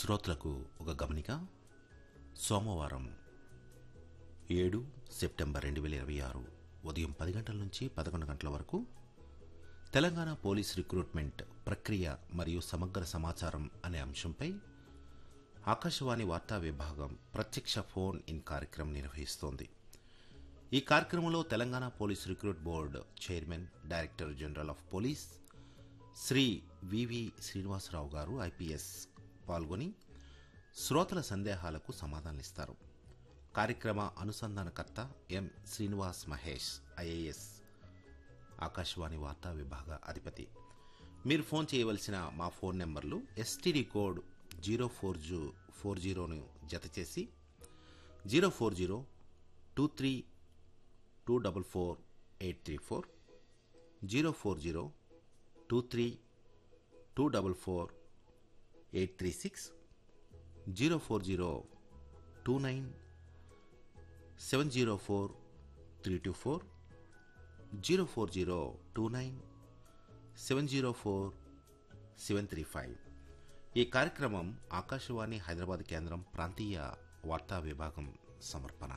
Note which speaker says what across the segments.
Speaker 1: శ్రోతలకు ఒక గమనిక సోమవారం ఏడు సెప్టెంబర్ రెండు వేల ఇరవై ఆరు ఉదయం పది గంటల నుంచి పదకొండు గంటల వరకు తెలంగాణ పోలీస్ రిక్రూట్మెంట్ ప్రక్రియ మరియు సమగ్ర సమాచారం అనే అంశంపై ఆకాశవాణి వార్తా విభాగం ప్రత్యక్ష ఫోన్ ఇన్ కార్యక్రమం నిర్వహిస్తోంది ఈ కార్యక్రమంలో Telangana police recruit board chairman director general of police Shri VV Srinivasa Rao garu IPS పాల్గొని శ్రోతల సందేహాలకు సమాధానమిస్తారు కార్యక్రమ అనుసంధానకర్త ఎం శ్రీనివాస్ మహేష్ ఐఏఎస్ ఆకాశవాణి వార్తా విభాగ అధిపతి మీరు ఫోన్ చేయవలసిన మా ఫోన్ నెంబర్లు STD code zero four two four జీరోను జత చేసి zero four zero two three two double four eight three four zero four zero two three two double four eight three six zero four zero two nine seven zero four three two four zero four zero two nine seven zero four seven three five ఈ కార్యక్రమం ఆకాశవాణి హైదరాబాద్ కేంద్రం ప్రాంతీయ వార్తా విభాగం సమర్పణ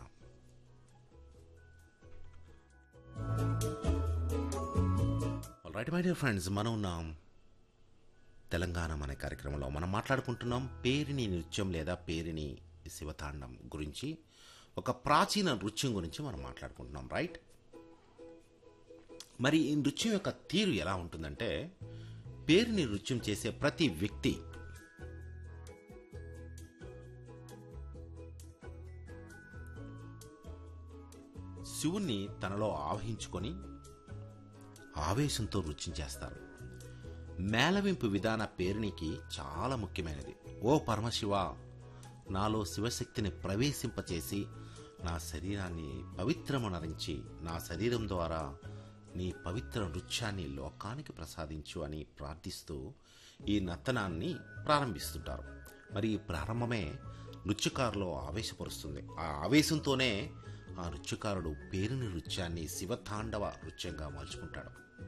Speaker 1: right my dear friends మనం ఉన్నాం తెలంగాణ అనే కార్యక్రమంలో మనం మాట్లాడుకుంటున్నాం పేరిని నృత్యం లేదా పేరిని శివతాండం గురించి ఒక ప్రాచీన నృత్యం గురించి మనం మాట్లాడుకుంటున్నాం రైట్ మరి ఈ నృత్యం యొక్క తీరు ఎలా ఉంటుందంటే పేరుని నృత్యం చేసే ప్రతి వ్యక్తి శివుణ్ణి తనలో ఆవహించుకొని ఆవేశంతో నృత్యం చేస్తారు మేళవింపు విధాన పేరునికి చాలా ముఖ్యమైనది ఓ పరమశివ నాలో శివశక్తిని ప్రవేశింపచేసి నా శరీరాన్ని పవిత్రమునరించి నా శరీరం ద్వారా నీ పవిత్ర నృత్యాన్ని లోకానికి ప్రసాదించు అని ప్రార్థిస్తూ ఈ నర్తనాన్ని ప్రారంభిస్తుంటారు మరి ఈ ప్రారంభమే నృత్యకారులో ఆవేశపరుస్తుంది ఆ ఆవేశంతోనే ఆ నృత్యకారుడు పేరుని నృత్యాన్ని శివతాండవ నృత్యంగా మలుచుకుంటాడు